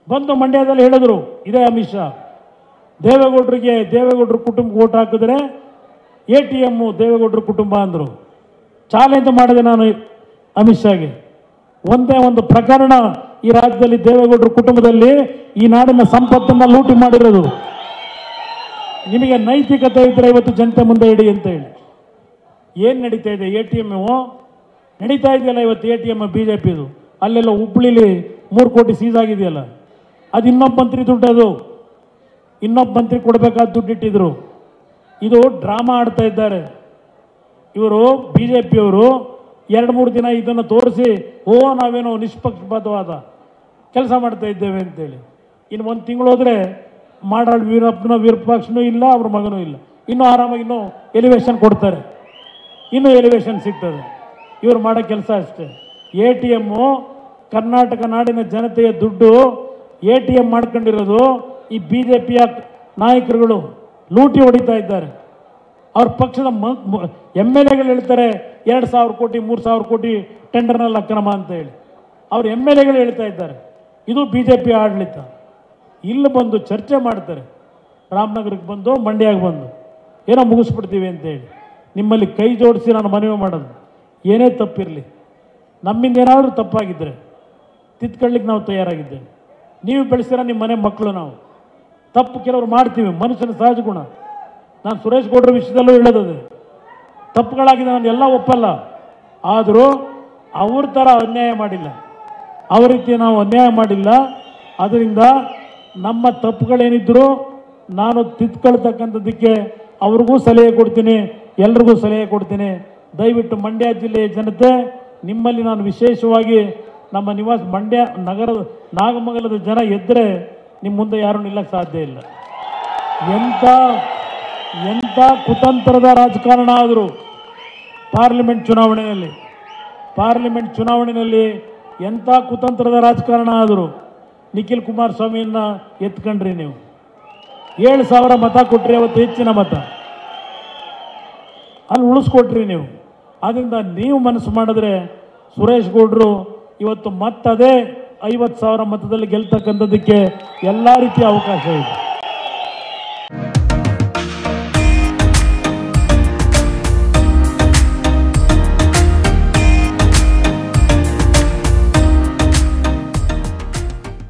ಬಂದು ಮಂಡ್ಯದಲ್ಲಿ ಹೇಳಿದ್ರು ಇದೇ ಅಮಿತ್ ಶಾ ದೇವೇಗೌಡರಿಗೆ ದೇವೇಗೌಡರ ಕುಟುಂಬಕ್ಕೆ ಓಟ್ ಹಾಕಿದ್ರೆ ಎ ಟಿ ಎಮ್ಮು ದೇವೇಗೌಡರ ಕುಟುಂಬ ಅಂದರು ಚಾಲೆಂಜ್ ಮಾಡಿದೆ ನಾನು ಅಮಿತ್ ಶಾಗೆ ಒಂದೇ ಒಂದು ಪ್ರಕರಣ ಈ ರಾಜ್ಯದಲ್ಲಿ ದೇವೇಗೌಡರ ಕುಟುಂಬದಲ್ಲಿ ಈ ನಾಡಿನ ಸಂಪತ್ತನ್ನು ಲೂಟಿ ಮಾಡಿರೋದು ನಿಮಗೆ ನೈತಿಕತೆ ಇದ್ದರೆ ಇವತ್ತು ಜನತೆ ಮುಂದೆ ಇಡಿ ಅಂತ ಹೇಳಿ ಏನು ನಡೀತಾ ಇದೆ ಎ ಟಿ ಎಮ್ಮು ನಡೀತಾ ಇದೆಯಲ್ಲ ಇವತ್ತು A T M B J ಪಿದು ಅಲ್ಲೆಲ್ಲ ಹುಬ್ಳಿಲಿ ಮೂರು ಕೋಟಿ ಸೀಸ್ ಆಗಿದೆಯಲ್ಲ ಅದು ಇನ್ನೊಬ್ಬ ಮಂತ್ರಿ ದುಡ್ಡು ಅದು ಇನ್ನೊಬ್ಬ ಮಂತ್ರಿ ಕೊಡಬೇಕಾದ ದುಡ್ಡು ಇಟ್ಟಿದ್ರು ಇದು ಡ್ರಾಮಾ ಆಡ್ತಾ ಇದ್ದಾರೆ ಇವರು ಬಿ ಜೆ ಪಿಯವರು ಎರಡು ಮೂರು ದಿನ ಇದನ್ನು ತೋರಿಸಿ ಓ ನಾವೇನೋ ನಿಷ್ಪಕ್ಷಪಾತವಾದ ಕೆಲಸ ಮಾಡ್ತಾ ಇದ್ದೇವೆ ಅಂತೇಳಿ ಇನ್ನು ಒಂದು ತಿಂಗಳು ಹೋದರೆ ಮಾಡಾಳ್ ವೀರಪ್ಪನ ವಿರೂಪಾಕ್ಷನೂ ಇಲ್ಲ ಅವ್ರ ಮಗನೂ ಇಲ್ಲ ಇನ್ನೂ ಆರಾಮಾಗಿ ಇನ್ನೂ ಎಲಿವೇಶನ್ ಕೊಡ್ತಾರೆ ಇನ್ನೂ ಎಲಿವೇಶನ್ ಸಿಗ್ತದೆ ಇವ್ರು ಮಾಡೋ ಕೆಲಸ ಅಷ್ಟೇ ಎ ಟಿ ಎಮ್ಮು ಕರ್ನಾಟಕ ನಾಡಿನ ಜನತೆಯ ದುಡ್ಡು ಎ ಟಿ ಎಮ್ ಮಾಡ್ಕೊಂಡಿರೋದು ಈ ಬಿ ಜೆ ಪಿಯ ನಾಯಕರುಗಳು ಲೂಟಿ ಹೊಡಿತಾ ಇದ್ದಾರೆ ಅವ್ರ ಪಕ್ಷದ ಎಮ್ ಎಲ್ ಎಗಳು ಹೇಳ್ತಾರೆ ಎರಡು ಸಾವಿರ ಕೋಟಿ ಮೂರು ಸಾವಿರ ಕೋಟಿ ಟೆಂಡರ್ನಲ್ಲಿ ಅಕ್ರಮ ಅಂತ ಹೇಳಿ ಅವ್ರ ಎಮ್ ಎಲ್ ಎಗಳು ಹೇಳ್ತಾ ಇದ್ದಾರೆ ಇದು ಬಿ ಜೆ ಪಿ ಆಡಳಿತ ಇಲ್ಲಿ ಬಂದು ಚರ್ಚೆ ಮಾಡ್ತಾರೆ ರಾಮನಗರಕ್ಕೆ ಬಂದು ಮಂಡ್ಯಕ್ಕೆ ಬಂದು ಏನೋ ಮುಗಿಸ್ಬಿಡ್ತೀವಿ ಅಂತೇಳಿ ನಿಮ್ಮಲ್ಲಿ ಕೈ ಜೋಡಿಸಿ ನಾನು ಮನವಿ ಮಾಡೋದು ಏನೇ ತಪ್ಪಿರಲಿ ನಮ್ಮಿಂದ ಏನಾದರೂ ತಪ್ಪಾಗಿದ್ದರೆ ತಿದ್ಕೊಳ್ಳಿಕ್ಕೆ ನಾವು ತಯಾರಾಗಿದ್ದೇವೆ ನೀವು ಬೆಳೆಸಿರೋ ನಿಮ್ಮ ಮನೆ ಮಕ್ಕಳು ನಾವು ತಪ್ಪು ಕೆಲವರು ಮಾಡ್ತೀವಿ ಮನುಷ್ಯನ ಸಹಜ ಗುಣ ನಾನು ಸುರೇಶ್ ಗೌಡ್ರ ವಿಷಯದಲ್ಲೂ ಹೇಳೋದು ತಪ್ಪುಗಳಾಗಿದೆ ನಾನು ಎಲ್ಲ ಒಪ್ಪಲ್ಲ ಆದರೂ ಅವ್ರ ಥರ ಅನ್ಯಾಯ ಮಾಡಿಲ್ಲ ಅವ್ರ ರೀತಿ ನಾವು ಅನ್ಯಾಯ ಮಾಡಿಲ್ಲ ಅದರಿಂದ ನಮ್ಮ ತಪ್ಪುಗಳೇನಿದ್ರು ನಾನು ತಿದ್ಕೊಳ್ತಕ್ಕಂಥದ್ದಕ್ಕೆ ಅವ್ರಿಗೂ ಸಲಹೆ ಕೊಡ್ತೀನಿ ಎಲ್ರಿಗೂ ಸಲಹೆ ಕೊಡ್ತೀನಿ ದಯವಿಟ್ಟು ಮಂಡ್ಯ ಜಿಲ್ಲೆಯ ಜನತೆ ನಿಮ್ಮಲ್ಲಿ ನಾನು ವಿಶೇಷವಾಗಿ ನಮ್ಮ ನಿವಾಸ ಮಂಡ್ಯ ನಗರದ ನಾಗಮಂಗಲದ ಜನ ಎದ್ದರೆ ನಿಮ್ಮ ಮುಂದೆ ಯಾರೂ ನಿಲ್ಲಕ್ಕೆ ಸಾಧ್ಯ ಇಲ್ಲ ಎಂಥ ಎಂಥ ಕುತಂತ್ರದ ರಾಜಕಾರಣ ಆದರೂ ಪಾರ್ಲಿಮೆಂಟ್ ಚುನಾವಣೆಯಲ್ಲಿ ಪಾರ್ಲಿಮೆಂಟ್ ಚುನಾವಣೆಯಲ್ಲಿ ಎಂಥ ಕುತಂತ್ರದ ರಾಜಕಾರಣ ಆದರೂ ನಿಖಿಲ್ ಕುಮಾರಸ್ವಾಮಿಯನ್ನ ಎತ್ಕೊಂಡ್ರಿ ನೀವು ಏಳು ಸಾವಿರ ಮತ ಕೊಟ್ರಿ ಅವತ್ತು ಹೆಚ್ಚಿನ ಮತ ಅಲ್ಲಿ ಉಳಿಸ್ಕೊಟ್ರಿ ನೀವು ಆದ್ದರಿಂದ ನೀವು ಮನಸ್ಸು ಮಾಡಿದ್ರೆ ಸುರೇಶ್ ಗೌಡ್ರು ಇವತ್ತು ಮತ್ತದೇ ಐವತ್ತು ಸಾವಿರ ಮತದಲ್ಲಿ ಗೆಲ್ತಕ್ಕಂಥದ್ದಕ್ಕೆ ಎಲ್ಲ ರೀತಿಯ ಅವಕಾಶ ಇದೆ